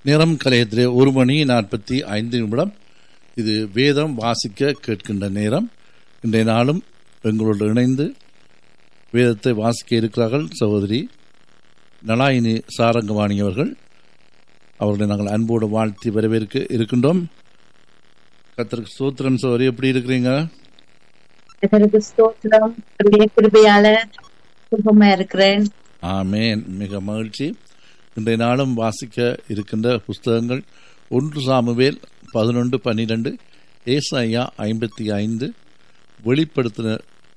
நேரம் கலையத்திலே ஒரு மணி நாற்பத்தி ஐந்து நிமிடம் இது வேதம் வாசிக்க கேட்கின்ற நேரம் இன்றைய நாளும் எங்களோடு இணைந்து வேதத்தை வாசிக்க இருக்கிறார்கள் சகோதரி நலாயினி சாரங்கவாணி அவர்கள் அவர்களை நாங்கள் அன்போடு வாழ்த்தி வரவேற்க இருக்கின்றோம் கத்தருக்கு சோத்திரம் சோதரி எப்படி இருக்கிறீங்க கர்த்தருக்கு ஸ்தோத்திரம் அவருடைய கிருபையால சுகமா இருக்கிறேன் ஆமேன் மிக மகிழ்ச்சி இன்றைய நாளும் வாசிக்க இருக்கின்ற புஸ்தகங்கள் ஒன்று சாமுவேல் பதினொன்று பன்னிரெண்டு ஏசாயா ஐம்பத்தி ஐந்து வெளிப்படுத்தின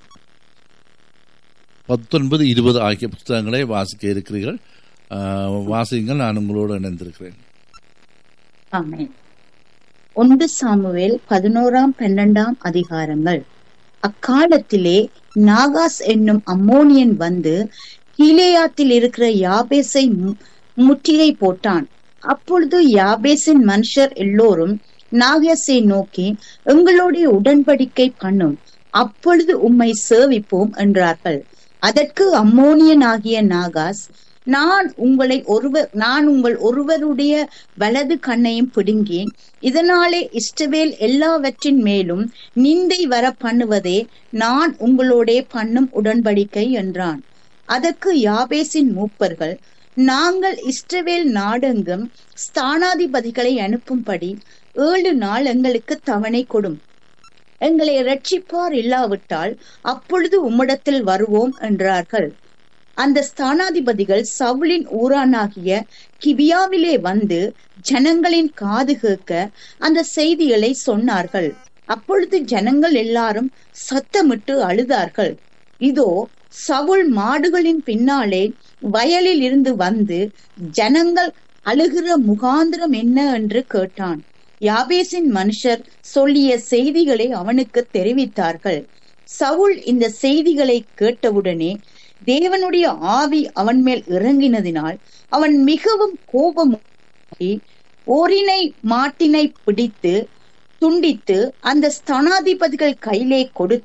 பத்தொன்பது இருபது ஆகிய புஸ்தகங்களை வாசிக்க இருக்கிறீர்கள் ஆஹ், வாசியுங்கள் நான் உங்களோடு இணைந்திருக்கிறேன் ஆமென் ஒன்று சாமுவேல் பதினோராம் பன்னெண்டாம் அதிகாரங்கள் அக்காலத்திலே நாகாஸ் என்னும் அம்மோனியன் வந்து கீலேயாத்தில் இருக்கிற யாபேசை மு- முற்றுகை போட்டான் அப்பொழுது யாபேசின் மனுஷர் எல்லோரும் நாகாஸை நோக்கி எங்களுடைய உடன்படிக்கை பண்ணும் அப்பொழுது உம்மை சேவிப்போம் என்றார்கள் அதற்கு அம்மோனியன் ஆகிய நாகாஸ் நான் உங்களை ஒருவர் நான் உங்கள் ஒருவருடைய வலது கண்ணையும் பிடுங்கி இதனாலே இஷ்டவேல் எல்லாவற்றின் மேலும் நிந்தை வர பண்ணுவதே நான் உங்களோடே பண்ணும் உடன்படிக்கை என்றான் அதற்கு யாபேசின் மூப்பர்கள் நாங்கள் இஸ்ரவேல் நாடெங்கும் ஸ்தானாதிபதிகளை அனுப்பும்படி ஏழு நாள் எங்களுக்கு தவணை கொடும் எங்களை ரட்சிப்பார் இல்லாவிட்டால் அப்பொழுது உம்மிடத்தில் வருவோம் என்றார்கள் அந்த ஸ்தானாதிபதிகள் சவுலின் ஊரானாகிய கிபியாவிலே வந்து ஜனங்களின் காது கேட்க அந்த செய்திகளை சொன்னார்கள் அப்பொழுது ஜனங்கள் எல்லாரும் சத்தமிட்டு அழுதார்கள் இதோ சவுல் மாடுகளின் பின்னாலே வயலில் இருந்து வந்து ஜனங்கள் அழுகிற முகாந்திரம் என்ன என்று கேட்டான் யாபேசின் மனுஷர் சொல்லிய செய்திகளை அவனுக்கு தெரிவித்தார்கள் சவுல் இந்த செய்திகளை கேட்டவுடனே தேவனுடைய ஆவி அவன் மேல் இறங்கினதினால் அவன் மிகவும் கோபமாகி ஓரினை மாட்டினை பிடித்து துண்டித்து அந்த ஸ்தனாதிபதிகள் கையிலே கொடுத்து